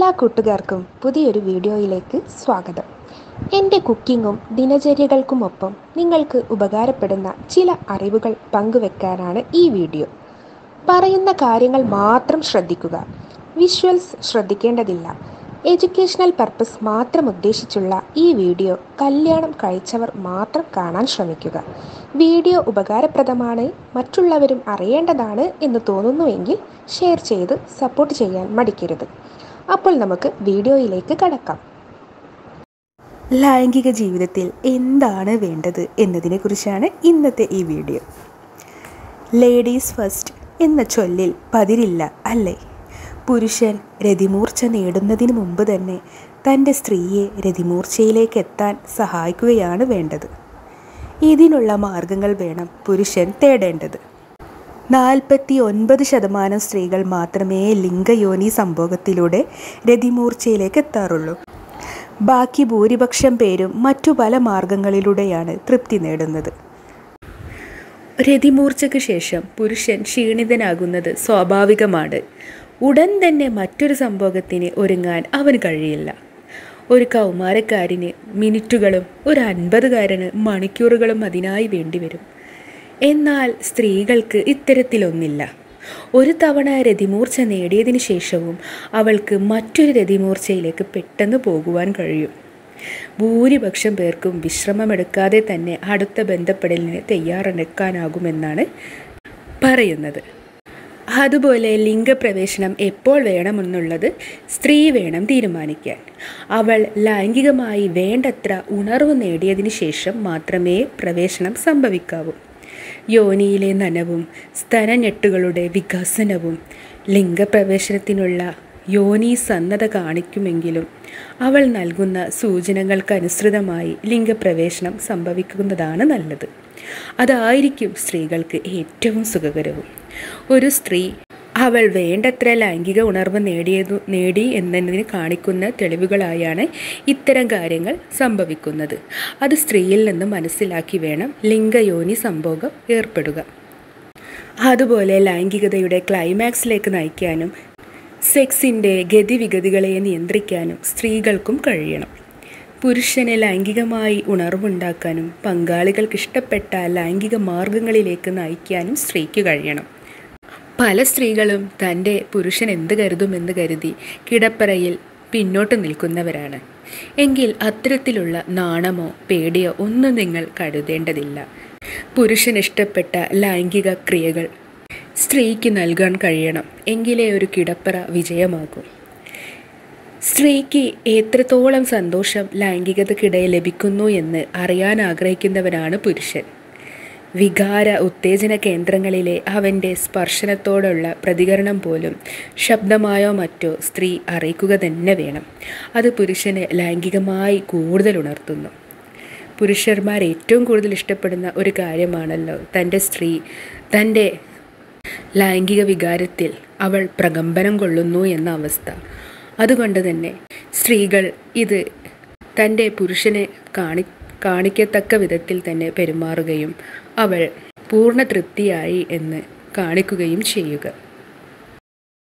എല്ലാ കൂട്ടുകാർക്കും പുതിയൊരു വീഡിയോയിലേക്ക് സ്വാഗതം എൻ്റെ കുക്കിങ്ങും ദിനചര്യകൾക്കുമൊപ്പം നിങ്ങൾക്ക് ഉപകാരപ്പെടുന്ന ചില അറിവുകൾ പങ്കുവെക്കാനാണ് ഈ വീഡിയോ പറയുന്ന കാര്യങ്ങൾ മാത്രം ശ്രദ്ധിക്കുക വിഷ്വൽസ് ശ്രദ്ധിക്കേണ്ടതില്ല എഡ്യൂക്കേഷണൽ പർപ്പസ് മാത്രം ഉദ്ദേശിച്ചുള്ള ഈ വീഡിയോ കല്യാണം കഴിച്ചവർ മാത്രം കാണാൻ ശ്രമിക്കുക വീഡിയോ ഉപകാരപ്രദമാണ് മറ്റുള്ളവരും അറിയേണ്ടതാണ് എന്ന് തോന്നുന്നുവെങ്കിൽ ഷെയർ ചെയ്ത് സപ്പോർട്ട് ചെയ്യാൻ മടിക്കരുത് അപ്പോൾ നമുക്ക് വീഡിയോയിലേക്ക് കടക്കാം ലൈംഗിക ജീവിതത്തിൽ എന്താണ് വേണ്ടത് എന്നതിനെക്കുറിച്ചാണ് ഇന്നത്തെ ഈ വീഡിയോ ലേഡീസ് ഫസ്റ്റ് എന്ന ചൊല്ലിൽ പതിരില്ല അല്ലേ പുരുഷൻ രതിമൂർച്ച നേടുന്നതിന് മുമ്പ് തന്നെ തൻ്റെ സ്ത്രീയെ രതിമൂർച്ചയിലേക്ക് എത്താൻ സഹായിക്കുകയാണ് വേണ്ടത് ഇതിനുള്ള മാർഗങ്ങൾ വേണം പുരുഷൻ തേടേണ്ടത് നാൽപ്പത്തി ഒൻപത് ശതമാനം സ്ത്രീകൾ മാത്രമേ ലിംഗയോനി സംഭോഗത്തിലൂടെ രതിമൂർച്ചയിലേക്ക് എത്താറുള്ളൂ ബാക്കി ഭൂരിപക്ഷം പേരും മറ്റു പല മാർഗങ്ങളിലൂടെയാണ് തൃപ്തി നേടുന്നത് രതിമൂർച്ചയ്ക്ക് ശേഷം പുരുഷൻ ക്ഷീണിതനാകുന്നത് സ്വാഭാവികമാണ് ഉടൻ തന്നെ മറ്റൊരു സംഭോഗത്തിന് ഒരുങ്ങാൻ അവന് കഴിയില്ല ഒരു കൗമാരക്കാരന് മിനിറ്റുകളും ഒരു അൻപതുകാരന് മണിക്കൂറുകളും അതിനായി വേണ്ടിവരും എന്നാൽ സ്ത്രീകൾക്ക് ഇത്തരത്തിലൊന്നില്ല ഒരു തവണ രതിമൂർച്ച നേടിയതിനു ശേഷവും അവൾക്ക് മറ്റൊരു രതിമൂർച്ചയിലേക്ക് പെട്ടെന്ന് പോകുവാൻ കഴിയും ഭൂരിപക്ഷം പേർക്കും വിശ്രമമെടുക്കാതെ തന്നെ അടുത്ത ബന്ധപ്പെടലിന് തയ്യാറെടുക്കാനാകുമെന്നാണ് പറയുന്നത് അതുപോലെ ലിംഗപ്രവേശനം എപ്പോൾ വേണമെന്നുള്ളത് സ്ത്രീ വേണം തീരുമാനിക്കാൻ അവൾ ലൈംഗികമായി വേണ്ടത്ര ഉണർവ് നേടിയതിനു ശേഷം മാത്രമേ പ്രവേശനം സംഭവിക്കാവൂ യോനിയിലെ നനവും സ്തനഞ്ഞെട്ടുകളുടെ വികസനവും ലിംഗപ്രവേശനത്തിനുള്ള യോനി സന്നദ്ധ കാണിക്കുമെങ്കിലും അവൾ നൽകുന്ന സൂചനകൾക്കനുസൃതമായി ലിംഗപ്രവേശനം സംഭവിക്കുന്നതാണ് നല്ലത് അതായിരിക്കും സ്ത്രീകൾക്ക് ഏറ്റവും സുഖകരവും ഒരു സ്ത്രീ അവൾ വേണ്ടത്ര ലൈംഗിക ഉണർവ് നേടിയതു നേടി എന്നതിന് കാണിക്കുന്ന തെളിവുകളായാണ് ഇത്തരം കാര്യങ്ങൾ സംഭവിക്കുന്നത് അത് സ്ത്രീയിൽ നിന്ന് മനസ്സിലാക്കി വേണം ലിംഗയോനി സംഭോഗം ഏർപ്പെടുക അതുപോലെ ലൈംഗികതയുടെ ക്ലൈമാക്സിലേക്ക് നയിക്കാനും സെക്സിൻ്റെ ഗതിവിഗതികളെ നിയന്ത്രിക്കാനും സ്ത്രീകൾക്കും കഴിയണം പുരുഷന് ലൈംഗികമായി ഉണർവുണ്ടാക്കാനും പങ്കാളികൾക്ക് ഇഷ്ടപ്പെട്ട ലൈംഗിക മാർഗങ്ങളിലേക്ക് നയിക്കാനും സ്ത്രീക്ക് കഴിയണം പല സ്ത്രീകളും തൻ്റെ പുരുഷൻ എന്ത് കരുതുമെന്ന് കരുതി കിടപ്പറയിൽ പിന്നോട്ട് നിൽക്കുന്നവരാണ് എങ്കിൽ അത്തരത്തിലുള്ള നാണമോ പേടിയോ ഒന്നും നിങ്ങൾ കരുതേണ്ടതില്ല പുരുഷൻ ഇഷ്ടപ്പെട്ട ലൈംഗിക ക്രിയകൾ സ്ത്രീക്ക് നൽകാൻ കഴിയണം എങ്കിലേ ഒരു കിടപ്പറ വിജയമാകൂ സ്ത്രീക്ക് എത്രത്തോളം സന്തോഷം ലൈംഗികതയ്ക്കിടയിൽ ലഭിക്കുന്നു എന്ന് അറിയാൻ ആഗ്രഹിക്കുന്നവനാണ് പുരുഷൻ വികാര ഉത്തേജന കേന്ദ്രങ്ങളിലെ അവൻ്റെ സ്പർശനത്തോടുള്ള പ്രതികരണം പോലും ശബ്ദമായോ മറ്റോ സ്ത്രീ അറിയിക്കുക തന്നെ വേണം അത് പുരുഷനെ ലൈംഗികമായി കൂടുതൽ ഉണർത്തുന്നു പുരുഷന്മാർ ഏറ്റവും കൂടുതൽ ഇഷ്ടപ്പെടുന്ന ഒരു കാര്യമാണല്ലോ തൻ്റെ സ്ത്രീ തൻ്റെ ലൈംഗിക വികാരത്തിൽ അവൾ പ്രകമ്പനം കൊള്ളുന്നു എന്ന അവസ്ഥ അതുകൊണ്ട് തന്നെ സ്ത്രീകൾ ഇത് തൻ്റെ പുരുഷനെ കാണി കാണിക്കത്തക്ക വിധത്തിൽ തന്നെ പെരുമാറുകയും അവൾ പൂർണ്ണ തൃപ്തിയായി എന്ന് കാണിക്കുകയും ചെയ്യുക